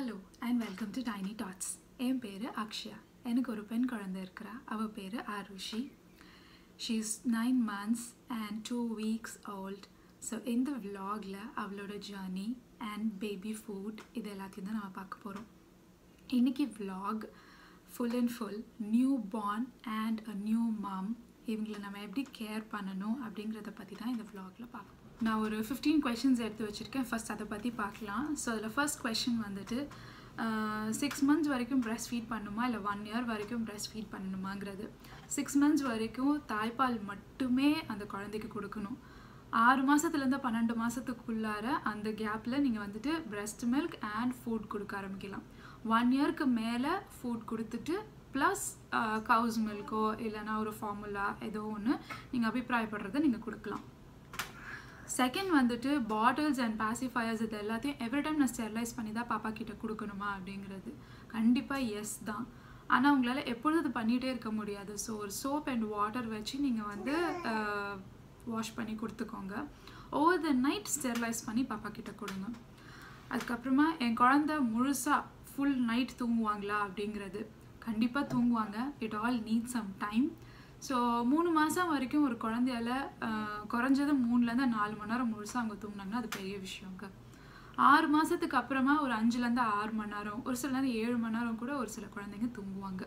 Hello and welcome to tiny tots என் பேர் அக்ஷயா எனக்கு ஒரு பெண் குழந்தை இருக்கிறா அவள் பேர் Aarushi she is nine months and two weeks old so இந்த vlogல அவளோட ஜேர்னி அண்ட் பேபி ஃபுட் இது எல்லாத்தையும் தான் நம்ம பார்க்க போகிறோம் இன்னைக்கு vlog full and full new born and a new mom இவங்களை நம்ம எப்படி கேர் பண்ணணும் அப்படிங்கிறத பற்றி தான் இந்த vlogல பார்க்க போறோம். நான் ஒரு ஃபிஃப்டீன் கொஷின்ஸ் எடுத்து வச்சுருக்கேன் ஃபர்ஸ்ட் அதை பற்றி பார்க்கலாம் ஸோ அதில் ஃபர்ஸ்ட் கொஷின் வந்துட்டு சிக்ஸ் மந்த்ஸ் வரைக்கும் breast ஃபீட் பண்ணுமா இல்லை ஒன் இயர் வரைக்கும் breast ஃபீட் பண்ணணுமாங்கிறது சிக்ஸ் மந்த்ஸ் வரைக்கும் தாய்ப்பால் மட்டுமே அந்த குழந்தைக்கு கொடுக்கணும் ஆறு மாதத்துலேருந்து பன்னெண்டு மாதத்துக்குள்ளார அந்த கேப்பில் நீங்கள் வந்துட்டு breast மில்க் அண்ட் ஃபுட் கொடுக்க ஆரம்பிக்கலாம் ஒன் இயர்க்கு மேலே ஃபுட் கொடுத்துட்டு ப்ளஸ் கவுஸ் மில்க்கோ இல்லைனா ஒரு ஃபார்முலா ஏதோ ஒன்று நீங்கள் அபிப்பிராயப்படுறதை நீங்கள் கொடுக்கலாம் செகண்ட் வந்துட்டு பாட்டில்ஸ் அண்ட் பாசிஃபயர்ஸ் இது எல்லாத்தையும் எவ்ரி டைம் நான் ஸ்டெர்லைஸ் பண்ணி தான் பாப்பா கிட்ட கொடுக்கணுமா அப்படிங்கிறது கண்டிப்பாக எஸ் தான் ஆனால் உங்களால் எப்பொழுதும் அது பண்ணிகிட்டே இருக்க முடியாது ஸோ ஒரு சோப் அண்ட் வாட்டர் வச்சு நீங்கள் வந்து வாஷ் பண்ணி கொடுத்துக்கோங்க ஓவர் த நைட் ஸ்டெர்லைஸ் பண்ணி பாப்பா கிட்ட கொடுங்க அதுக்கப்புறமா என் குழந்த முழுசாக ஃபுல் நைட் தூங்குவாங்களா அப்படிங்கிறது கண்டிப்பாக தூங்குவாங்க it all need some time so மூணு மாதம் வரைக்கும் ஒரு குழந்தையால ஆஹ், குறைஞ்சது மூணுலேருந்து நாலு மணி நேரம் முழுசாக அவங்க தூங்கினாங்கன்னா அது பெரிய விஷயங்க ஆறு மாதத்துக்கு அப்புறமா ஒரு அஞ்சுலேருந்து ஆறு மணி நேரம் ஒரு சில நேரம் ஏழு மணி நேரம் கூட ஒரு சில குழந்தைங்க தூங்குவாங்க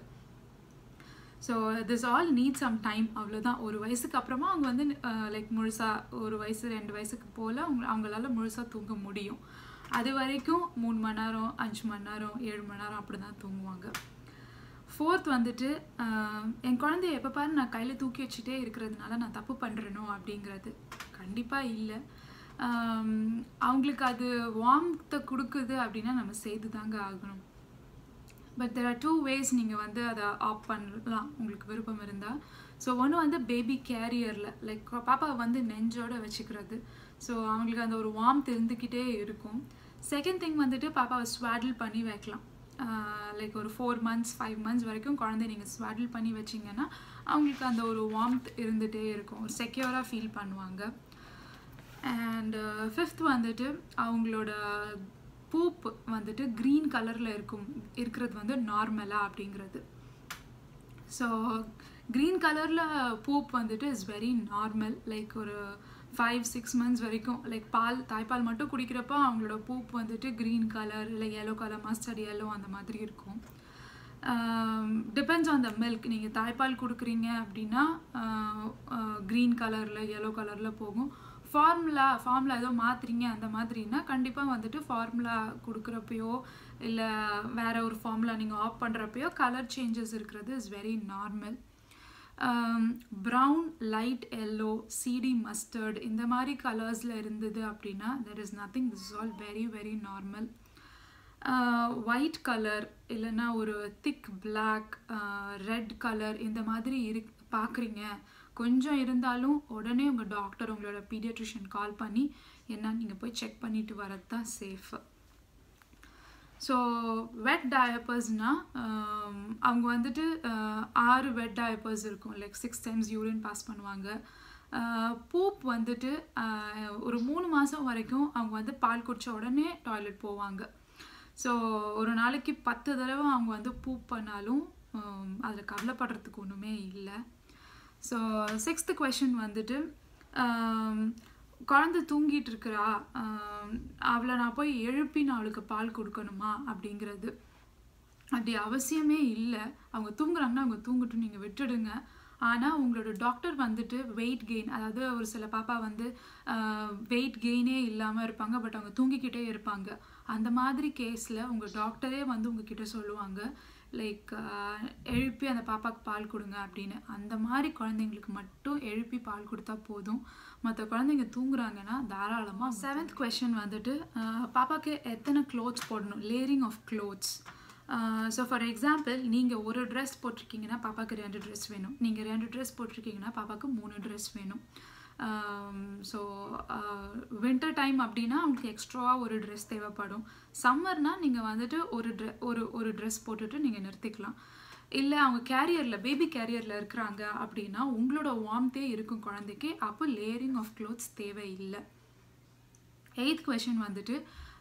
so this all need some time அவ்வளோதான் ஒரு வயசுக்கு அப்புறமா அவங்க வந்து லைக் முழுசாக ஒரு வயசு ரெண்டு வயசுக்கு போல் அவங்க அவங்களால முழுசாக தூங்க முடியும் அது வரைக்கும் மூணு மணி நேரம் அஞ்சு மணி நேரம் ஏழு மணி நேரம் அப்படி தான் தூங்குவாங்க ஃபோர்த் வந்துட்டு ஆஹ், என் குழந்தைய எப்போ பாரு நான் கையில் தூக்கி வச்சுட்டே இருக்கிறதுனால நான் தப்பு பண்ணுறனோ அப்படிங்கிறது கண்டிப்பாக இல்லை அவங்களுக்கு அது வார்ம்த்தை கொடுக்குது அப்படின்னா நம்ம செய்து தாங்க ஆகணும் but there are two ways நீங்கள் வந்து அதை ஆஃப் பண்ணலாம் உங்களுக்கு விருப்பம் இருந்தால் ஸோ ஒன்று வந்து பேபி கேரியரில் லைக் பாப்பா வந்து நெஞ்சோட வச்சுக்கிறது ஸோ அவங்களுக்கு அந்த ஒரு வார்ம்த் இருந்துக்கிட்டே இருக்கும் செகண்ட் திங் வந்துட்டு பாப்பாவை ஸ்வாடில் பண்ணி வைக்கலாம் லைக் ஒரு ஃபோர் மந்த்ஸ் ஃபைவ் மந்த்ஸ் வரைக்கும் குழந்தை நீங்கள் ஸ்வாடில் பண்ணி வச்சிங்கன்னா அவங்களுக்கு அந்த ஒரு வார்ம்த் இருந்துகிட்டே இருக்கும் ஒரு செக்யூராக ஃபீல் பண்ணுவாங்க அண்ட் ஃபிஃப்த் வந்துட்டு அவங்களோட பூப் வந்துட்டு க்ரீன் கலரில் இருக்கும் இருக்கிறது வந்து நார்மலா அப்படிங்கிறது ஸோ க்ரீன் கலரில் பூப் வந்துட்டு இஸ் வெரி நார்மல் லைக் ஒரு ஃபைவ் சிக்ஸ் மந்த்ஸ் வரைக்கும் லைக் பால் தாய்ப்பால் மட்டும் குடிக்கிறப்போ அவங்களோட பூப் வந்துட்டு க்ரீன் கலர் இல்லை yellow கலர் மஸ்டர்ட் yellow அந்த மாதிரி இருக்கும் டிபெண்ட்ஸ் ஆன் த மில்க் நீங்கள் தாய்ப்பால் கொடுக்குறீங்க அப்படின்னா க்ரீன் கலரில் yellow கலரில் போகும் ஃபார்முலா ஃபார்முலா ஏதோ மாற்றுறீங்க அந்த மாதிரின்னா கண்டிப்பாக வந்துட்டு ஃபார்முலா கொடுக்குறப்பையோ இல்லை வேற ஒரு ஃபார்முலா நீங்கள் ஆஃப் பண்ணுறப்பையோ கலர் சேஞ்சஸ் இருக்கிறது is very normal brown light yellow சிடி மஸ்டர்ட் இந்த மாதிரி கலர்ஸில் இருந்தது அப்படின்னா there is nothing this is all very very normal white colour இல்லைன்னா ஒரு திக் பிளாக் ரெட் கலர் இந்த மாதிரி இரு பார்க்குறீங்க கொஞ்சம் இருந்தாலும் உடனே உங்கள் டாக்டர் உங்களோட பீடியாட்ரிஷியன் கால் பண்ணி என்ன நீங்கள் போய் செக் பண்ணிட்டு வரது தான் சேஃபு ஸோ வெட் டயப்பர்ஸ்னால் அவங்க வந்துட்டு ஆஹ், ஆறு வெட் டயப்பர்ஸ் இருக்கும் like six times urine pass பண்ணுவாங்க பூப் வந்துட்டு ஆஹ், ஒரு மூணு மாதம் வரைக்கும் அவங்க வந்து பால் குடித்த உடனே டாய்லெட் போவாங்க ஸோ ஒரு நாளைக்கு பத்து தடவை அவங்க வந்து பூப் பண்ணாலும் அதில் கவலைப்படுறதுக்கு ஒன்றுமே இல்லை ஸோ சிக்ஸ்த்து கொஷின் வந்துட்டு ஆம், குழந்தை தூங்கிட்டு இருக்கிறா ஆம், அவளை நான் போய் எழுப்பி நான் அவளுக்கு பால் கொடுக்கணுமா அப்படிங்கிறது அப்படி அவசியமே இல்லை அவங்க தூங்குறாங்கன்னா அவங்க தூங்கட்டும் நீங்கள் விட்டுடுங்க ஆனால் உங்களோட டாக்டர் வந்துட்டு வெயிட் கெயின் அதாவது ஒரு சில பாப்பா வந்து வெயிட் கெயினே இல்லாமல் இருப்பாங்க பட் அவங்க தூங்கிக்கிட்டே இருப்பாங்க அந்த மாதிரி கேஸில் உங்கள் டாக்டரே வந்து உங்ககிட்ட சொல்லுவாங்க லைக் எழுப்பி அந்த பாப்பாக்கு பால் கொடுங்க அப்படின்னு அந்த மாதிரி குழந்தைங்களுக்கு மட்டும் எழுப்பி பால் கொடுத்தா போதும் மற்ற குழந்தைங்க தூங்குறாங்கன்னா தாராளமாக செவன்த் கொஷின் வந்துட்டு ஆஹ், பாப்பாக்கு எத்தனை க்ளோத்ஸ் போடணும் layering of clothes so for example நீங்கள் ஒரு ட்ரெஸ் போட்டிருக்கீங்கன்னா பாப்பாக்கு ரெண்டு ட்ரெஸ் வேணும் நீங்கள் ரெண்டு ட்ரெஸ் போட்டிருக்கீங்கன்னா பாப்பாக்கு மூணு ட்ரெஸ் வேணும் ஸோ வின்டர் டைம் அப்படின்னா அவங்களுக்கு எக்ஸ்ட்ரா ஒரு ட்ரெஸ் தேவைப்படும் சம்மர்னால் நீங்கள் வந்துட்டு ஒரு ட்ரெ ஒரு ஒரு ட்ரெஸ் போட்டுட்டு நீங்கள் நிறுத்திக்கலாம் இல்லை அவங்க கேரியரில் பேபி கேரியரில் இருக்கிறாங்க அப்படின்னா உங்களோட வார்ம்த்தே இருக்கும் குழந்தைக்கு அப்போ லேயரிங் ஆஃப் க்ளோத்ஸ் தேவையில்லை எயித் கொஷின் வந்துட்டு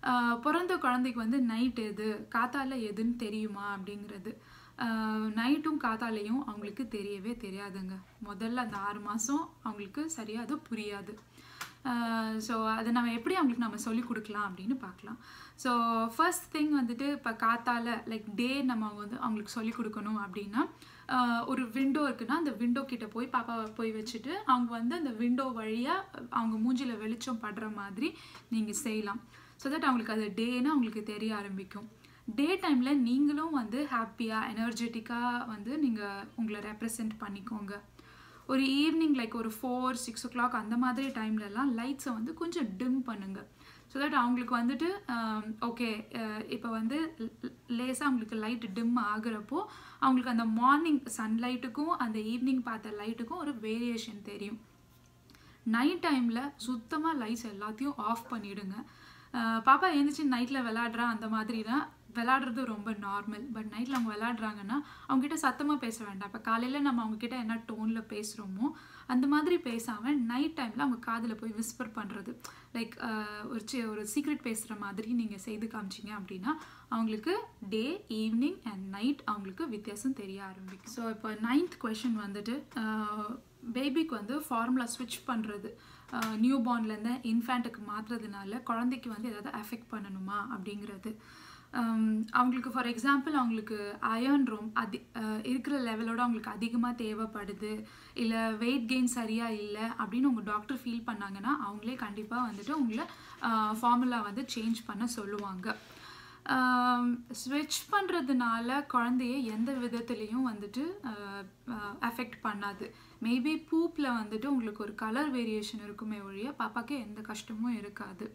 ஆஹ் பிறந்த குழந்தைக்கு வந்து நைட் எது காத்தால எதுன்னு தெரியுமா அப்படிங்கிறது நைட்டும் காத்தாலையும் அவங்களுக்கு தெரியவே தெரியாதுங்க முதல்ல அந்த ஆறு மாதம் அவங்களுக்கு சரியாக அது புரியாது ஸோ அதை நம்ம எப்படி அவங்களுக்கு நம்ம சொல்லிக் கொடுக்கலாம் அப்படின்னு பார்க்கலாம் ஸோ ஃபர்ஸ்ட் திங் வந்துட்டு இப்போ காத்தால லைக் டே நம்ம வந்து அவங்களுக்கு சொல்லிக் கொடுக்கணும் அப்படின்னா ஆஹ் ஒரு விண்டோ இருக்குன்னா அந்த விண்டோ கிட்ட போய் பாப்பாவை போய் வச்சுட்டு அவங்க வந்து அந்த விண்டோ வழியாக அவங்க மூஞ்சில வெளிச்சம் படுற மாதிரி நீங்கள் செய்யலாம் ஸோ தட் அவங்களுக்கு அது டேன்னு அவங்களுக்கு தெரிய ஆரம்பிக்கும் டே டைமில் நீங்களும் வந்து ஹாப்பியாக எனர்ஜெட்டிக்காக வந்து நீங்கள் உங்களை ரெப்ரசன்ட் பண்ணிக்கோங்க ஒரு ஈவினிங் லைக் ஒரு ஃபோர் சிக்ஸ் ஓ கிளாக் அந்த மாதிரி டைம்லலாம் லைட்ஸை வந்து கொஞ்சம் டிம் பண்ணுங்க ஸோ தட் அவங்களுக்கு வந்துட்டு ஓகே இப்போ வந்து லேசாக அவங்களுக்கு லைட் டிம் ஆகுறப்போ அவங்களுக்கு அந்த மார்னிங் சன்லைட்டுக்கும் அந்த ஈவினிங் பார்த்த லைட்டுக்கும் ஒரு வேரியேஷன் தெரியும் நைட் டைமில் சுத்தமாக லைட்ஸ் எல்லாத்தையும் ஆஃப் பண்ணிவிடுங்க பாப்பா எழுந்திரிச்சு நைட்டில் விளாடுறா அந்த மாதிரிலாம் விளாடுறது ரொம்ப நார்மல் பட் நைட்டில் அவங்க விளாடுறாங்கன்னா அவங்ககிட்ட சத்தமாக பேச வேண்டாம் இப்போ காலையில் நம்ம அவங்கக்கிட்ட என்ன டோனில் பேசுகிறோமோ அந்த மாதிரி பேசாமல் நைட் டைமில் அவங்க காதில் போய் விஸ்பர் பண்ணுறது லைக் ஒரு சி ஒரு சீக்ரெட் பேசுகிற மாதிரி நீங்கள் செய்து காமிச்சிங்க அப்படின்னா அவங்களுக்கு டே ஈவினிங் அண்ட் நைட் அவங்களுக்கு வித்தியாசம் தெரிய ஆரம்பிக்கும் ஸோ இப்போ நைன்த் கொஷின் வந்துட்டு பேபிக்கு வந்து ஃபார்முலா ஸ்விட்ச் பண்ணுறது நியூ பார்ன்லேருந்து இன்ஃபேண்ட்டுக்கு மாற்றுறதுனால குழந்தைக்கு வந்து ஏதாவது அஃபெக்ட் பண்ணணுமா அப்படிங்கிறது அவங்களுக்கு ஃபார் எக்ஸாம்பிள் அவங்களுக்கு அயர்ன் ரோம் அதி இருக்கிற லெவலோட அவங்களுக்கு அதிகமாக தேவைப்படுது இல்லை வெயிட் கெயின் சரியாக இல்லை அப்படின்னு உங்கள் டாக்டர் ஃபீல் பண்ணாங்கன்னா அவங்களே கண்டிப்பாக வந்துட்டு உங்களை ஃபார்முலா வந்து சேஞ்ச் பண்ண சொல்லுவாங்க ஸ்விட்ச் பண்ணுறதுனால குழந்தைய எந்த விதத்துலேயும் வந்துட்டு அஃபெக்ட் பண்ணாது மேபி பூப்பில் வந்துட்டு உங்களுக்கு ஒரு கலர் வேரியேஷன் இருக்குமே ஒழிய பாப்பாக்கு எந்த கஷ்டமும் இருக்காது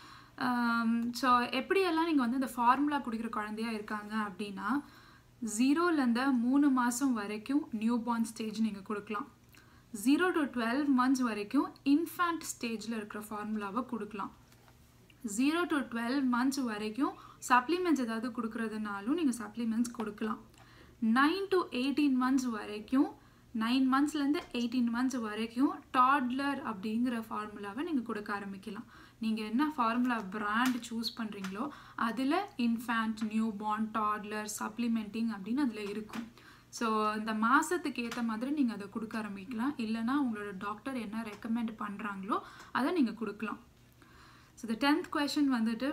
ஸோ எப்படியெல்லாம் நீங்கள் வந்து இந்த ஃபார்முலா குடிக்கிற குழந்தையா இருக்காங்க அப்படின்னா ஜீரோலேருந்து மூணு மாதம் வரைக்கும் நியூ பார்ன் ஸ்டேஜ் நீங்கள் கொடுக்கலாம் ஜீரோ டு டுவெல் மந்த்ஸ் வரைக்கும் இன்ஃபேண்ட் ஸ்டேஜில் இருக்கிற ஃபார்முலாவை கொடுக்கலாம் ஜீரோ டு டுவெல் மந்த்ஸ் வரைக்கும் சப்ளிமெண்ட்ஸ் ஏதாவது கொடுக்குறதுனாலும் நீங்கள் சப்ளிமெண்ட்ஸ் கொடுக்கலாம் நைன் டு எயிட்டீன் மந்த்ஸ் வரைக்கும் நைன் மந்த்ஸ்லேருந்து எயிட்டீன் மந்த்ஸ் வரைக்கும் டாட்லர் அப்படிங்கிற ஃபார்முலாவை நீங்கள் கொடுக்க ஆரம்பிக்கலாம் நீங்கள் என்ன ஃபார்முலா பிராண்ட் சூஸ் பண்ணுறீங்களோ அதில் infant new born toddler supplementing அப்படின்னு அதில் இருக்கும் ஸோ இந்த மாதத்துக்கு ஏற்ற மாதிரி நீங்கள் அதை கொடுக்க ஆரம்பிக்கலாம் இல்லைனா உங்களோட டாக்டர் என்ன ரெக்கமெண்ட் பண்ணுறாங்களோ அதை நீங்கள் கொடுக்கலாம் ஸோ இந்த டென்த் கொஷின் வந்துட்டு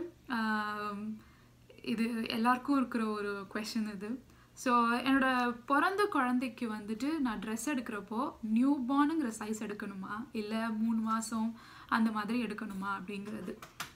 இது எல்லாருக்கும் இருக்கிற ஒரு கொஷின் இது ஸோ என்னோட பிறந்த குழந்தைக்கு வந்துட்டு நான் ட்ரெஸ் எடுக்கிறப்போ நியூ பார்னுங்கிற சைஸ் எடுக்கணுமா இல்லை மூணு மாதம் அந்த மாதிரி எடுக்கணுமா அப்படிங்கிறது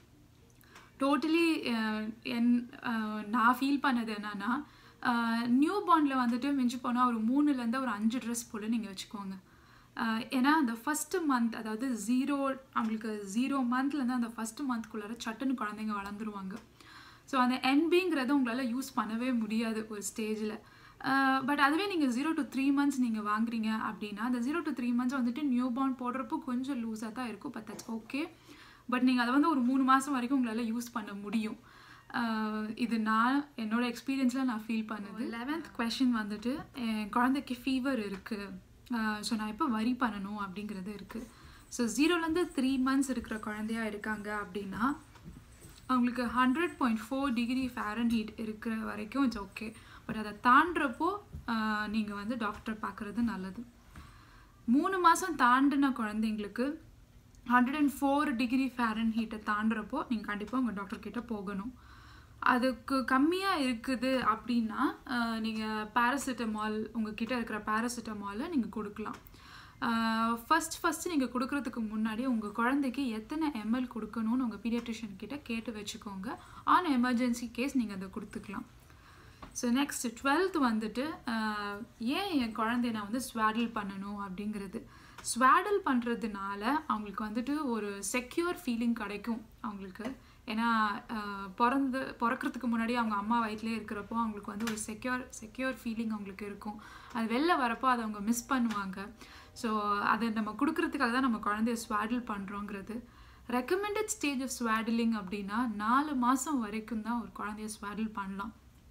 டோட்டலி என் நான் ஃபீல் பண்ணது என்னன்னா நியூ பார்னில் வந்துட்டு மிஞ்சி போனால் ஒரு மூணுலேருந்து ஒரு அஞ்சு ட்ரெஸ் போல் நீங்கள் வச்சுக்கோங்க ஏன்னா அந்த ஃபஸ்ட்டு மந்த் அதாவது ஜீரோ அவங்களுக்கு ஜீரோ மந்த்லேருந்து அந்த ஃபஸ்ட்டு மந்த்குள்ளார சட்டுன்னு குழந்தைங்க வளர்ந்துருவாங்க ஸோ அந்த என்பிங்கிறத உங்களால் யூஸ் பண்ணவே முடியாது ஒரு ஸ்டேஜில் பட் அதுவே நீங்கள் ஜீரோ டு த்ரீ மந்த்ஸ் நீங்கள் வாங்குறீங்க அப்படின்னா அந்த ஜீரோ டு த்ரீ மந்த்ஸ் வந்துட்டு நியூ பார்ன் போடுறப்போ கொஞ்சம் லூஸாக தான் இருக்கும் பட் தட்ஸ் ஓகே பட் நீங்கள் அதை வந்து ஒரு மூணு மாதம் வரைக்கும் உங்களால் யூஸ் பண்ண முடியும் இது நான் என்னோட எக்ஸ்பீரியன்ஸில் நான் ஃபீல் பண்ணுது லெவன்த் கொஷின் வந்துட்டு என் குழந்தைக்கு ஃபீவர் இருக்குது ஸோ நான் எப்போ வரி பண்ணணும் அப்படிங்கிறது இருக்குது ஸோ ஜீரோலேருந்து த்ரீ மந்த்ஸ் இருக்கிற குழந்தையா இருக்காங்க அப்படின்னா அவங்களுக்கு hundred point four degree Fahrenheit இருக்கிற வரைக்கும் இட்ஸ் ஓகே பட் அதை தாண்டுறப்போ நீங்கள் வந்து டாக்டர் பார்க்குறது நல்லது மூணு மாதம் தாண்டின குழந்தைங்களுக்கு ஹண்ட்ரட் அண்ட் ஃபோர் டிகிரி ஃபேரன் ஹீட்டை தாண்டுறப்போ நீங்கள் கண்டிப்பாக உங்கள் டாக்டர்கிட்ட போகணும் அதுக்கு கம்மியாக இருக்குது அப்படின்னா நீங்கள் பேராசிட்டமால் உங்ககிட்ட இருக்கிற பேராசிட்டமாலை நீங்கள் கொடுக்கலாம் ஃபஸ்ட் ஃபஸ்ட்டு நீங்கள் கொடுக்குறதுக்கு முன்னாடி உங்கள் குழந்தைக்கு எத்தனை எம்எல் கொடுக்கணும்னு உங்கள் பீடியாட்ரிஷியன் கிட்ட கேட்டு வச்சுக்கோங்க ஆன் எமர்ஜென்சி கேஸ் நீங்கள் அதை கொடுத்துக்கலாம் ஸோ நெக்ஸ்ட் டுவெல்த் வந்துட்டு ஏன் என் குழந்தைய நான் வந்து ஸ்வாடில் பண்ணணும் அப்படிங்கிறது ஸ்வாடல் பண்ணுறதுனால அவங்களுக்கு வந்துட்டு ஒரு செக்யூர் ஃபீலிங் கிடைக்கும் அவங்களுக்கு ஏன்னா பிறந்து பிறக்கிறதுக்கு முன்னாடி அவங்க அம்மா வயிற்றுலேயே இருக்கிறப்போ அவங்களுக்கு வந்து ஒரு செக்யூர் செக்யூர் ஃபீலிங் அவங்களுக்கு இருக்கும் அது வெளில வரப்போ அதை அவங்க மிஸ் பண்ணுவாங்க ஸோ அதை நம்ம கொடுக்கறதுக்காக தான் நம்ம குழந்தைய ஸ்வாடில் பண்ணுறோங்கிறது ரெக்கமெண்டட் ஸ்டேஜ் ஆஃப் ஸ்வாடிலிங் அப்படின்னா நாலு மாதம் வரைக்கும் தான் ஒரு குழந்தைய ஸ்வாடில் பண்ணலாம்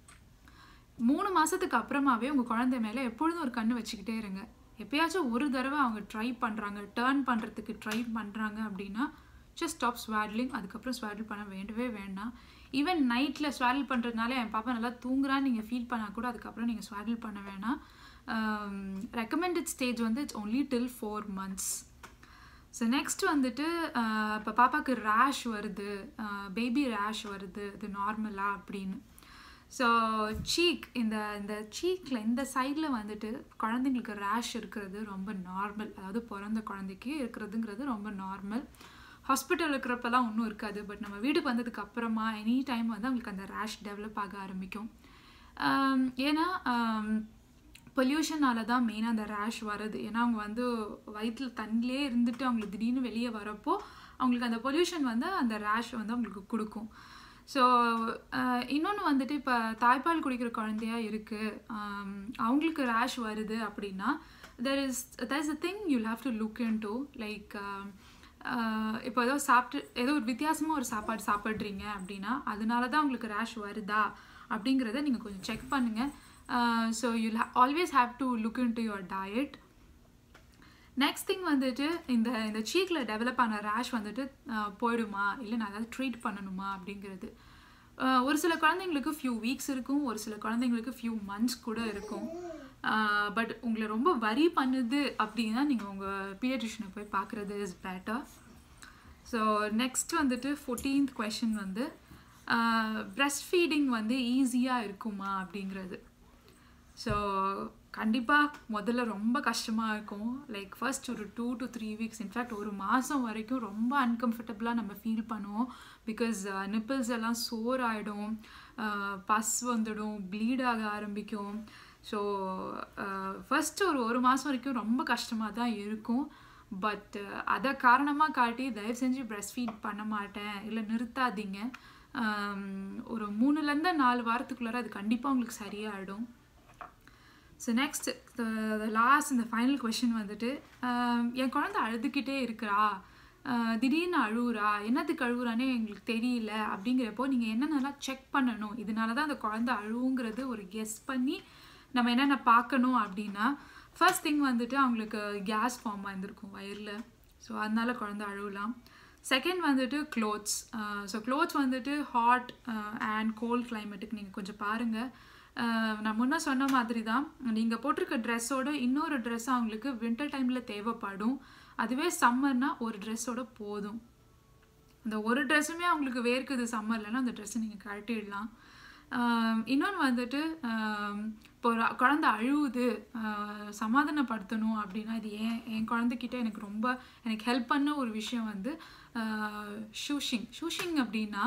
மூணு மாதத்துக்கு அப்புறமாவே உங்கள் குழந்தை மேலே எப்பொழுதும் ஒரு கண்ணு வச்சுக்கிட்டே இருங்க எப்பயாச்சும் ஒரு தடவை அவங்க ட்ரை பண்ணுறாங்க டேர்ன் பண்ணுறதுக்கு ட்ரை பண்ணுறாங்க அப்படின்னா ஜஸ்ட் ஸ்டாப் ஸ்வாட்லிங் அதுக்கப்புறம் ஸ்வாடில் பண்ண வேண்டவே வேண்டாம் ஈவன் நைட்டில் ஸ்வாடில் பண்ணுறதுனால என் பாப்பா நல்லா தூங்குறான்னு நீங்கள் ஃபீல் பண்ணால் கூட அதுக்கப்புறம் நீங்கள் ஸ்வாடில் பண்ண வேணாம் ரெக்கமெண்டட் ஸ்டேஜ் வந்து it's only till four months so next வந்துட்டு இப்போ பாப்பாவுக்கு ரேஷ் வருது பேபி ரேஷ் வருது இது நார்மலா அப்படின்னு ஸோ சீக் இந்த இந்த சீக்கில் இந்த சைடில் வந்துட்டு குழந்தைங்களுக்கு ரேஷ் இருக்கிறது ரொம்ப நார்மல் அதாவது பிறந்த குழந்தைக்கு இருக்கிறதுங்கிறது ரொம்ப நார்மல் ஹாஸ்பிட்டல் இருக்கிறப்பெல்லாம் ஒன்றும் இருக்காது பட் நம்ம வீட்டுக்கு வந்ததுக்கு அப்புறமா எனி டைம் வந்து அவங்களுக்கு அந்த ரேஷ் டெவலப் ஆக ஆரம்பிக்கும் ஏன்னா பொல்யூஷனால தான் மெயினாக அந்த ரேஷ் வருது ஏன்னா அவங்க வந்து வயிற்றில் தண்ணிலே இருந்துட்டு அவங்களுக்கு திடீர்னு வெளியே வரப்போ அவங்களுக்கு அந்த பொல்யூஷன் வந்து அந்த ரேஷ் வந்து அவங்களுக்கு கொடுக்கும் ஸோ இன்னொன்று வந்துட்டு இப்போ தாய்ப்பால் குடிக்கிற குழந்தையா இருக்குது அவங்களுக்கு ரேஷ் வருது அப்படின்னா there is there is a thing you'll have to look into like இப்போ ஏதோ சாப்பிட்டு ஏதோ ஒரு வித்தியாசமாக ஒரு சாப்பாடு சாப்பிட்றீங்க அப்படின்னா அதனால தான் உங்களுக்கு ரேஷ் வருதா அப்படிங்கிறத நீங்கள் கொஞ்சம் செக் பண்ணுங்கள் so you always have to look into your diet next thing வந்துட்டு இந்த இந்த சீக்கில் டெவலப் ஆன ரேஷ் வந்துட்டு போயிடுமா இல்லை நான் ஏதாவது ட்ரீட் பண்ணணுமா அப்படிங்கிறது ஒரு சில குழந்தைங்களுக்கு ஃபியூ வீக்ஸ் இருக்கும் ஒரு சில குழந்தைங்களுக்கு ஃபியூ மந்த்ஸ் கூட இருக்கும் பட் உங்களை ரொம்ப வரி பண்ணுது அப்படின்னா நீங்கள் உங்கள் பீடியட்ரிஷனை போய் பார்க்குறது இஸ் பெட்டர் ஸோ நெக்ஸ்ட் வந்துட்டு ஃபோர்டீன்த் கொஷின் வந்து ப்ரெஸ்ட் ஃபீடிங் வந்து ஈஸியாக இருக்குமா அப்படிங்கிறது ஸோ கண்டிப்பாக முதல்ல ரொம்ப கஷ்டமாக இருக்கும் லைக் ஃபர்ஸ்ட் ஒரு two to three weeks in fact ஒரு மாதம் வரைக்கும் ரொம்ப அன்கம்ஃபர்டபுளாக நம்ம ஃபீல் பண்ணுவோம் பிகாஸ் நிப்பிள்ஸ் எல்லாம் சோர் ஆகிடும் பஸ் வந்துடும் ப்ளீட் ஆக ஆரம்பிக்கும் ஸோ ஃபஸ்ட்டு ஒரு ஒரு மாதம் வரைக்கும் ரொம்ப கஷ்டமாக தான் இருக்கும் பட் அதை காரணமாக காட்டி தயவு செஞ்சு ப்ரெஸ்ட் ஃபீட் பண்ண மாட்டேன் இல்லை நிறுத்தாதீங்க ஒரு மூணுலேருந்து நாலு வாரத்துக்குள்ளார அது கண்டிப்பாக உங்களுக்கு சரியாயிடும் ஸோ நெக்ஸ்ட் லாஸ்ட் இந்த ஃபைனல் கொஷின் வந்துட்டு என் குழந்தை அழுதுகிட்டே இருக்கிறா திடீர்னு அழுகுறா என்னத்துக்கு அழுகுறானே எங்களுக்கு தெரியல அப்படிங்கிறப்போ நீங்கள் என்னென்னலாம் செக் பண்ணணும் இதனால தான் அந்த குழந்தை அழுவுங்கிறது ஒரு கெஸ் பண்ணி நம்ம என்னென்ன பார்க்கணும் அப்படின்னா ஃபர்ஸ்ட் திங் வந்துட்டு அவங்களுக்கு கேஸ் ஃபார்ம் ஆயிருந்திருக்கும் வயரில் ஸோ அதனால குழந்தை அழுவலாம் செகண்ட் வந்துட்டு க்ளோத்ஸ் ஸோ க்ளோத்ஸ் வந்துட்டு ஹாட் அண்ட் கோல்ட் கிளைமேட்டுக்கு நீங்கள் கொஞ்சம் பாருங்கள் நான் முன்னே சொன்ன மாதிரி தான் நீங்கள் போட்டிருக்க ட்ரெஸ்ஸோட இன்னொரு ட்ரெஸ் அவங்களுக்கு வின்டர் டைமில் தேவைப்படும் அதுவே சம்மர்னா ஒரு ட்ரெஸ்ஸோட போதும் அந்த ஒரு ட்ரெஸ்ஸுமே அவங்களுக்கு வேர்க்குது சம்மர்லன்னா அந்த ட்ரெஸ்ஸை நீங்கள் கழட்டிடலாம் இன்னொன்று வந்துட்டு இப்போ ஒரு குழந்த அழுவுது சமாதானப்படுத்தணும் அப்படின்னா இது ஏன் என் குழந்தைக்கிட்ட எனக்கு ரொம்ப எனக்கு ஹெல்ப் பண்ண ஒரு விஷயம் வந்து ஷூஷிங் ஷூஷிங் அப்படின்னா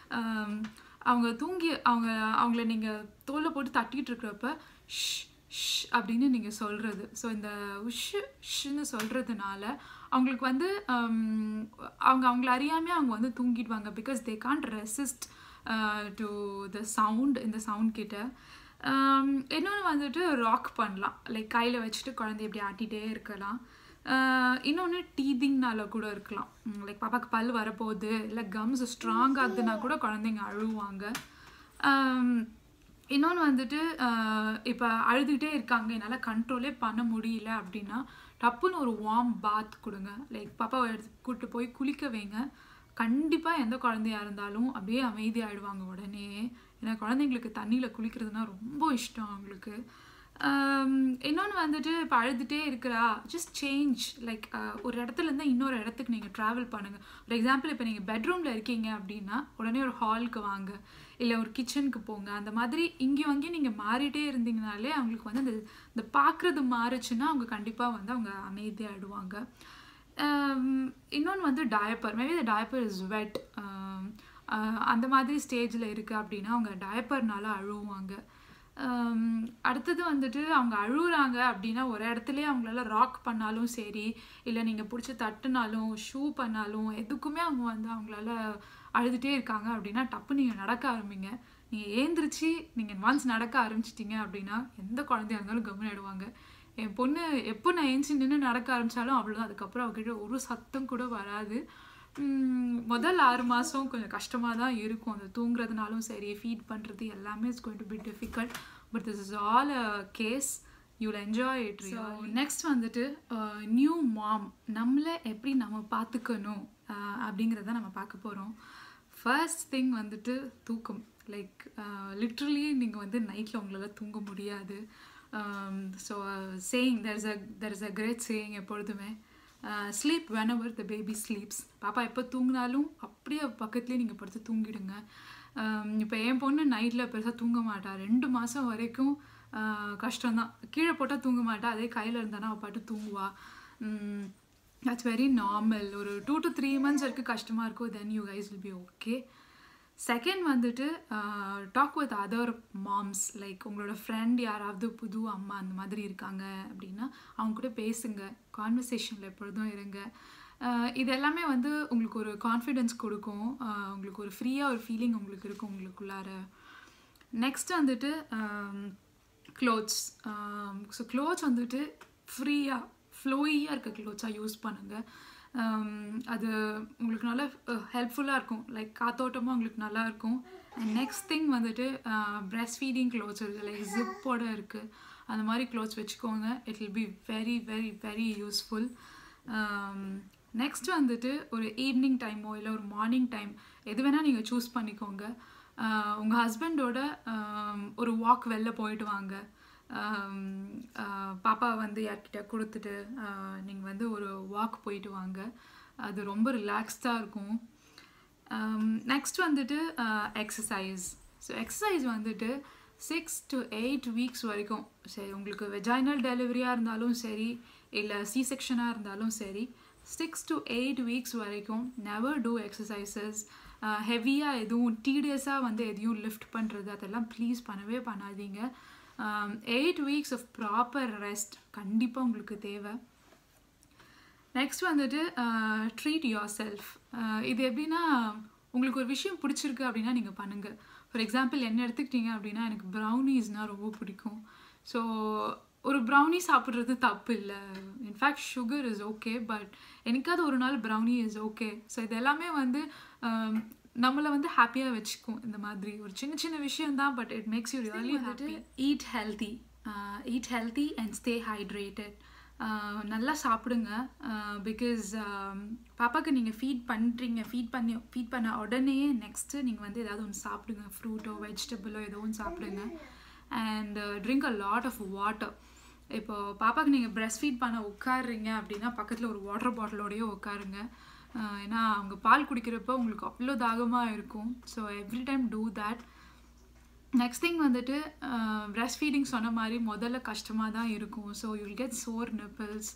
அவங்க தூங்கி அவங்க அவங்கள நீங்கள் தோலை போட்டு தட்டிகிட்டு இருக்கிறப்ப ஷ் ஷ் அப்படின்னு நீங்கள் சொல்கிறது ஸோ இந்த உஷ் ஷ்ன்னு சொல்கிறதுனால அவங்களுக்கு வந்து அவங்க அவங்கள அறியாமல் அவங்க வந்து தூங்கிடுவாங்க because they can't resist to the sound இந்த சவுண்ட் கிட்ட இன்னொன்று வந்துட்டு ராக் பண்ணலாம் லைக் கையில் வச்சுட்டு குழந்தைய இப்படி ஆட்டிகிட்டே இருக்கலாம் இன்னொன்று டீதிங்னால கூட இருக்கலாம் லைக் பாப்பாக்கு பல் வரப்போகுது இல்லை கம்ஸ் ஸ்ட்ராங் ஆகுதுன்னா கூட குழந்தைங்க அழுவாங்க இன்னொன்று வந்துட்டு இப்போ அழுதுகிட்டே இருக்காங்க என்னால் கண்ட்ரோலே பண்ண முடியல அப்படின்னா டப்புன்னு ஒரு வார்ம் பாத் கொடுங்க லைக் பாப்பாவை எடுத்து கூப்பிட்டு போய் குளிக்க வைங்க கண்டிப்பாக எந்த குழந்தையா இருந்தாலும் அப்படியே அமைதியாகிடுவாங்க உடனே ஏன்னா குழந்தைங்களுக்கு தண்ணியில் குளிக்கிறதுனா ரொம்ப இஷ்டம் அவங்களுக்கு இன்னொன்று வந்துட்டு இப்போ அழுதுகிட்டே இருக்கிறா ஜஸ்ட் சேஞ்ச் லைக் ஒரு இடத்துலேருந்து இன்னொரு இடத்துக்கு நீங்கள் ட்ராவல் பண்ணுங்கள் ஒரு எக்ஸாம்பிள் இப்போ நீங்கள் பெட்ரூமில் இருக்கீங்க அப்படின்னா உடனே ஒரு ஹாலுக்கு வாங்க இல்லை ஒரு கிச்சனுக்கு போங்க அந்த மாதிரி இங்கேயும் அங்கேயும் நீங்கள் மாறிட்டே இருந்தீங்கனாலே அவங்களுக்கு வந்து அந்த இந்த பார்க்குறது மாறுச்சுன்னா அவங்க கண்டிப்பாக வந்து அவங்க அமைதியாகிடுவாங்க இன்னொன்று வந்து diaper maybe the diaper is wet அந்த மாதிரி ஸ்டேஜில் இருக்குது அப்படின்னா அவங்க டயப்பர்னால அழுவாங்க அடுத்தது வந்துட்டு அவங்க அழுகுறாங்க அப்படின்னா ஒரு இடத்துலயே அவங்களால ராக் பண்ணாலும் சரி இல்லை நீங்கள் பிடிச்சி தட்டுனாலும் ஷூ பண்ணாலும் எதுக்குமே அவங்க வந்து அவங்களால அழுதுகிட்டே இருக்காங்க அப்படின்னா டப்பு நீங்கள் நடக்க ஆரம்பிங்க நீங்கள் ஏந்திரிச்சு நீங்கள் ஒன்ஸ் நடக்க ஆரம்பிச்சிட்டிங்க அப்படின்னா எந்த குழந்தையா இருந்தாலும் கவனிடுவாங்க என் பொண்ணு எப்போ நான் ஏஞ்சி நின்று நடக்க ஆரம்பித்தாலும் அவ்வளோதான் அதுக்கப்புறம் அவகிட்ட ஒரு சத்தம் கூட வராது முதல் ஆறு மாதம் கொஞ்சம் கஷ்டமாக தான் இருக்கும் அந்த தூங்குறதுனாலும் சரி ஃபீட் பண்ணுறது எல்லாமே it's going to be difficult but this is all a case you'll enjoy it next வந்துட்டு நியூ மாம் நம்மளை எப்படி நம்ம பார்த்துக்கணும் அப்படிங்கிறத நம்ம பார்க்க போகிறோம் ஃபர்ஸ்ட் திங் வந்துட்டு தூக்கம் லைக் லிட்ரலி நீங்கள் வந்து நைட்டில் உங்களால் தூங்க முடியாது so saying there is a there is a great saying எப்பொழுதுமே sleep whenever the baby sleeps பாப்பா எப்போ தூங்கினாலும் அப்படியே பக்கத்துலேயே நீங்கள் படுத்து தூங்கிடுங்க இப்போ என் பொண்ணு நைட்டில் பெருசாக தூங்க மாட்டா ரெண்டு மாதம் வரைக்கும் கஷ்டம்தான் கீழே போட்டால் தூங்க மாட்டா அதே கையில் இருந்தானா அவள் பாட்டு தூங்குவா தட்ஸ் வெரி நார்மல் ஒரு டூ டு த்ரீ மந்த்ஸ் வரைக்கும் கஷ்டமாக இருக்கும் then you guys will be okay second வந்துட்டு talk with other moms like உங்களோட ஃப்ரெண்ட் யாராவது புது அம்மா அந்த மாதிரி இருக்காங்க அப்படின்னா அவங்க கூட பேசுங்க கான்வர்சேஷனில் எப்பொழுதும் இருங்க இது எல்லாமே வந்து உங்களுக்கு ஒரு கான்ஃபிடென்ஸ் கொடுக்கும் உங்களுக்கு ஒரு ஃப்ரீயாக ஒரு ஃபீலிங் உங்களுக்கு இருக்கும் உங்களுக்குள்ளார நெக்ஸ்ட் வந்துட்டு க்ளோத்ஸ் ஸோ க்ளோத்ஸ் வந்துட்டு ஃப்ரீயாக ஃப்ளோயியாக இருக்க க்ளோத்ஸாக யூஸ் பண்ணுங்கள் அது உங்களுக்கு நல்லா ஹெல்ப்ஃபுல்லாக இருக்கும் லைக் காத்தோட்டமாக உங்களுக்கு நல்லா இருக்கும் அண்ட் நெக்ஸ்ட் திங் வந்துட்டு ப்ரெஸ்ட் ஃபீடிங் க்ளோத்ஸ் இருக்குது லைக் ஜிப்போட இருக்குது அந்த மாதிரி க்ளோத்ஸ் வச்சுக்கோங்க it will be very very very useful next வந்துட்டு ஒரு ஈவினிங் டைமோ இல்லை ஒரு மார்னிங் டைம் எது வேணால் நீங்கள் சூஸ் பண்ணிக்கோங்க உங்கள் ஹஸ்பண்டோட ஒரு வாக் வெளில போயிட்டு வாங்க பாப்பா வந்து யார்கிட்ட கொடுத்துட்டு நீங்கள் வந்து ஒரு வாக் போயிட்டு வாங்க அது ரொம்ப ரிலாக்ஸ்டாக இருக்கும் நெக்ஸ்ட் வந்துட்டு எக்ஸசைஸ் ஸோ எக்ஸசைஸ் வந்துட்டு சிக்ஸ் டு எயிட் வீக்ஸ் வரைக்கும் சரி உங்களுக்கு வெஜைனல் டெலிவரியாக இருந்தாலும் சரி இல்லை சி செக்ஷனாக இருந்தாலும் சரி சிக்ஸ் டு எயிட் வீக்ஸ் வரைக்கும் நெவர் டூ எக்ஸசைசஸ் ஹெவியாக எதுவும் டீடியஸாக வந்து எதையும் லிஃப்ட் பண்ணுறது அதெல்லாம் ப்ளீஸ் பண்ணவே பண்ணாதீங்க eight weeks of proper rest கண்டிப்பாக உங்களுக்கு தேவை நெக்ஸ்ட் வந்துட்டு ட்ரீட் யோர் செல்ஃப் இது எப்படின்னா உங்களுக்கு ஒரு விஷயம் பிடிச்சிருக்கு அப்படின்னா நீங்கள் பண்ணுங்கள் ஃபார் எக்ஸாம்பிள் என்ன எடுத்துக்கிட்டீங்க அப்படின்னா எனக்கு ப்ரௌனீஸ்னால் ரொம்ப பிடிக்கும் ஸோ ஒரு ப்ரௌனி சாப்பிட்றது தப்பு இல்லை in fact sugar is okay but எனக்காவது ஒரு நாள் ப்ரௌனி இஸ் ஓகே ஸோ இது எல்லாமே வந்து நம்மளை வந்து ஹாப்பியாக வச்சுக்கும் இந்த மாதிரி ஒரு சின்ன சின்ன விஷயம் தான் but it makes you really happy eat healthy eat healthy and stay hydrated நல்லா சாப்பிடுங்க பிகாஸ் பாப்பாவுக்கு நீங்கள் ஃபீட் பண்ணுறீங்க ஃபீட் பண்ணி ஃபீட் பண்ண உடனே நெக்ஸ்ட்டு நீங்கள் வந்து ஏதாவது ஒன்று சாப்பிடுங்க ஃப்ரூட்டோ வெஜிடபிளோ ஏதோ ஒன்று சாப்பிடுங்க and drink a lot of water இப்போ பாப்பாவுக்கு நீங்கள் ப்ரெஸ்ட் ஃபீட் பண்ண உட்காடுறீங்க அப்படின்னா பக்கத்தில் ஒரு வாட்டர் பாட்டிலோடையே உட்காருங்க ஏன்னா அவங்க பால் குடிக்கிறப்ப உங்களுக்கு அவ்வளோ தாகமாக இருக்கும் so every time do that next thing வந்துட்டு ப்ரெஸ்ட் ஃபீடிங் சொன்ன மாதிரி முதல்ல கஷ்டமாக தான் இருக்கும் so you'll get sore nipples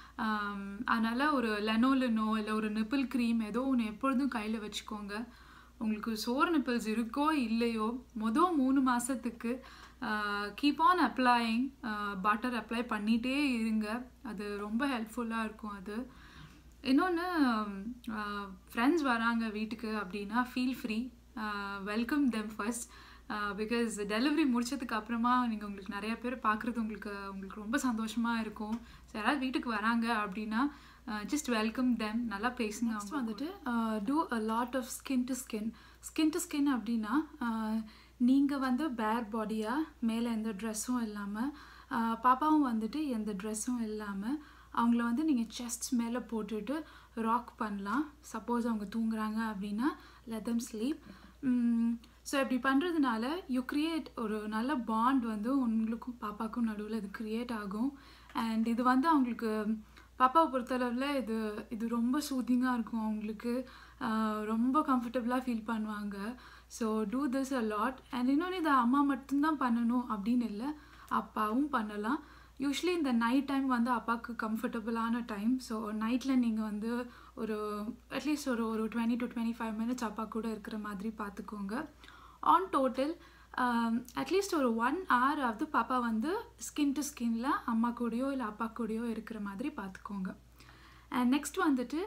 அதனால் ஒரு லெனோலினோ இல்லை ஒரு நிப்பிள் க்ரீம் ஏதோ ஒன்று எப்பொழுதும் கையில் வச்சுக்கோங்க உங்களுக்கு சோர் நிப்பிள்ஸ் இருக்கோ இல்லையோ மொதல் மூணு மாதத்துக்கு keep on applying butter apply பண்ணிகிட்டே இருங்க அது ரொம்ப ஹெல்ப்ஃபுல்லாக இருக்கும் அது இன்னொன்று ஃப்ரெண்ட்ஸ் வராங்க வீட்டுக்கு அப்படின்னா feel free welcome them first because delivery முடிச்சதுக்கு அப்புறமா நீங்கள் உங்களுக்கு நிறைய பேர் பார்க்குறது உங்களுக்கு உங்களுக்கு ரொம்ப சந்தோஷமாக இருக்கும் ஸோ யாராவது வீட்டுக்கு வராங்க அப்படின்னா ஜஸ்ட் வெல்கம் தெம் நல்லா பேசுங்க நெக்ஸ்ட் வந்துட்டு do a lot of skin to skin skin to skin அப்படின்னா நீங்கள் வந்து பேர் பாடியாக மேலே எந்த ட்ரெஸ்ஸும் இல்லாமல் பாப்பாவும் வந்துட்டு எந்த ட்ரெஸ்ஸும் இல்லாமல் அவங்கள வந்து நீங்கள் செஸ்ட் மேலே போட்டுட்டு ராக் பண்ணலாம் சப்போஸ் அவங்க தூங்குறாங்க அப்படின்னா லெதம் ஸ்லீப் ஸோ இப்படி பண்ணுறதுனால யூ க்ரியேட் ஒரு நல்ல பாண்ட் வந்து உங்களுக்கும் பாப்பாக்கும் நடுவில் இது க்ரியேட் ஆகும் அண்ட் இது வந்து அவங்களுக்கு பாப்பாவை பொறுத்தளவில் இது இது ரொம்ப சூத்திங்காக இருக்கும் அவங்களுக்கு ரொம்ப கம்ஃபர்டபுளாக ஃபீல் பண்ணுவாங்க so do this a lot and இன்னொன்று இதை அம்மா மட்டும்தான் பண்ணணும் அப்படின்னு இல்லை அப்பாவும் பண்ணலாம் யூஸ்வலி இந்த நைட் டைம் வந்து அப்பாவுக்கு கம்ஃபர்டபுளான டைம் ஸோ நைட்டில் நீங்கள் வந்து ஒரு அட்லீஸ்ட் ஒரு ஒரு twenty to twenty five minutes அப்பா கூட இருக்கிற மாதிரி பார்த்துக்கோங்க ஆன் டோட்டல் அட்லீஸ்ட் ஒரு ஒன் ஹவர் ஆகுது பாப்பா வந்து ஸ்கின் டு ஸ்கின்ல அம்மா கூடயோ இல்லை அப்பா கூடயோ இருக்கிற மாதிரி பார்த்துக்கோங்க அண்ட் நெக்ஸ்ட் வந்துட்டு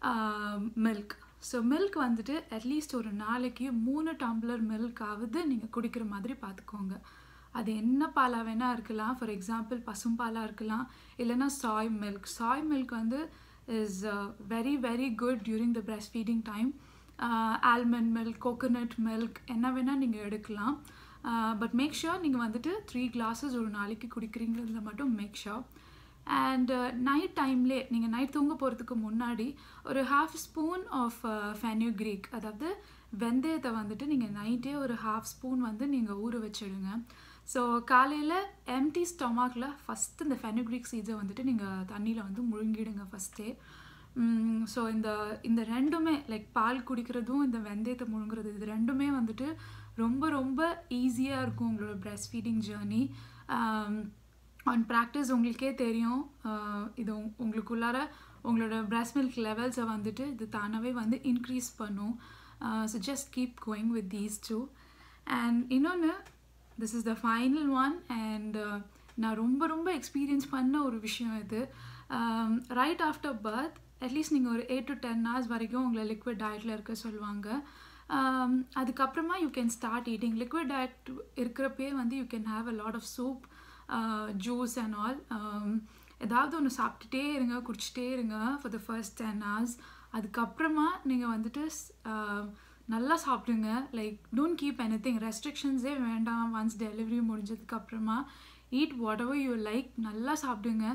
மில்க் ஸோ மில்க் வந்துட்டு அட்லீஸ்ட் ஒரு நாளைக்கு மூணு டம்ளர் மில்க் ஆகுது நீங்கள் குடிக்கிற மாதிரி பார்த்துக்கோங்க அது என்ன பாலாக வேணால் இருக்கலாம் ஃபார் எக்ஸாம்பிள் பசும்பாலாக இருக்கலாம் இல்லைன்னா சாய் மில்க் சாய் மில்க் வந்து is very very good during the breast feeding time almond milk coconut milk என்ன வேணால் நீங்கள் எடுக்கலாம் பட் மேக் ஷுர் நீங்கள் வந்துட்டு த்ரீ கிளாஸஸ் ஒரு நாளைக்கு குடிக்கிறீங்கிறதுல மட்டும் மேக் ஷுர் அண்ட் நைட் டைம்லே நீங்கள் நைட் தூங்க போகிறதுக்கு முன்னாடி ஒரு ஹாஃப் ஸ்பூன் ஆஃப் ஃபென்யூக்ரீக் அதாவது வெந்தயத்தை வந்துட்டு நீங்கள் நைட்டே ஒரு ஹாஃப் ஸ்பூன் வந்து நீங்கள் ஊற வச்சிடுங்க ஸோ காலையில் எம்டி ஸ்டொமாக்கில் ஃபஸ்ட்டு இந்த ஃபெனுக்ரிக் சீட்ஸை வந்துட்டு நீங்கள் தண்ணியில் வந்து முழுங்கிடுங்க ஃபஸ்ட்டே ஸோ இந்த இந்த ரெண்டுமே லைக் பால் குடிக்கிறதும் இந்த வெந்தயத்தை முழுங்குறது இது ரெண்டுமே வந்துட்டு ரொம்ப ரொம்ப ஈஸியாக இருக்கும் உங்களோட breast feeding journey on practice உங்களுக்கே தெரியும் இது உங்களுக்குள்ளார உங்களோட ப்ரெஸ்ட் மில்க் லெவல்ஸை வந்துட்டு இது தானாகவே வந்து இன்க்ரீஸ் பண்ணும் so just keep going with these two and இன்னொன்று this is the final one and நான் ரொம்ப ரொம்ப எக்ஸ்பீரியன்ஸ் பண்ண ஒரு விஷயம் இது ரைட் ஆஃப்டர் பர்த் அட்லீஸ்ட் நீங்கள் ஒரு எயிட் டு டென் ஹவர்ஸ் வரைக்கும் உங்களை லிக்விட் டயட்டில் இருக்க சொல்லுவாங்க அதுக்கப்புறமா you can start eating liquid diet இருக்கிறப்பே வந்து you can have a lot of soup juice and all ஏதாவது ஒன்று சாப்பிட்டுட்டே இருங்க குடிச்சிட்டே இருங்க for the first ten hours அதுக்கப்புறமா நீங்கள் வந்துட்டு நல்லா சாப்பிடுங்க like don't keep anything ரெஸ்ட்ரிக்ஷன்ஸே வேண்டாம் ஒன்ஸ் டெலிவரி முடிஞ்சதுக்கப்புறமா eat whatever you like நல்லா சாப்பிடுங்க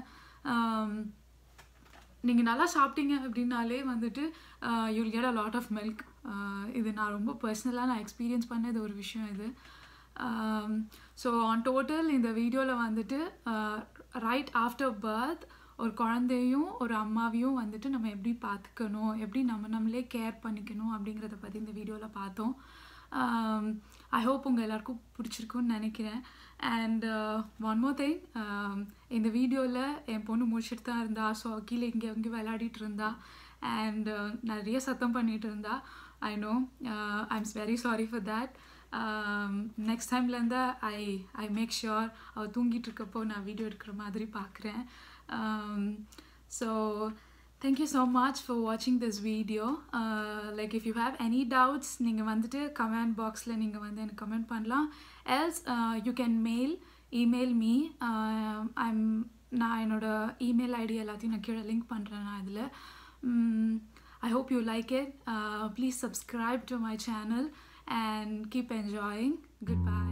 நீங்கள் நல்லா சாப்பிட்டீங்க அப்படின்னாலே வந்துட்டு you'll get a lot of milk இது நான் ரொம்ப பர்சனலாக நான் எக்ஸ்பீரியன்ஸ் பண்ணது ஒரு விஷயம் இது ஸோ ஆன் டோட்டல் இந்த வீடியோவில் வந்துட்டு ரைட் ஆஃப்டர் பர்த் ஒரு குழந்தையும் ஒரு அம்மாவையும் வந்துட்டு நம்ம எப்படி பார்த்துக்கணும் எப்படி நம்ம நம்மளே கேர் பண்ணிக்கணும் அப்படிங்கிறத பற்றி இந்த வீடியோவில் பார்த்தோம் ஐ ஹோப் உங்கள் எல்லாருக்கும் பிடிச்சிருக்குன்னு நினைக்கிறேன் அண்ட் ஒன் மோர் திங் இந்த வீடியோவில் என் பொண்ணு முடிச்சுட்டு தான் இருந்தா ஸோ கீழே இங்கே அங்கே விளையாடிட்டு இருந்தா அண்ட் நிறைய சத்தம் பண்ணிகிட்டு இருந்தா I know I am very sorry for that next டைம்லேருந்து ஐ ஐ மேக் ஷுர் அவள் தூங்கிட்டு இருக்கப்போ நான் வீடியோ எடுக்கிற மாதிரி பார்க்குறேன் so thank you so much for watching this video uh, like if you have any doubts நீங்கள் வந்துட்டு கமெண்ட் பாக்ஸில் நீங்கள் வந்து எனக்கு கமெண்ட் பண்ணலாம் else you can mail email me I'm நான் என்னோட இமெயில் ஐடி எல்லாத்தையும் நான் கீழே லிங்க் பண்ணுறேன் நான் இதில் I hope you like it please subscribe to my channel and keep enjoying. Goodbye.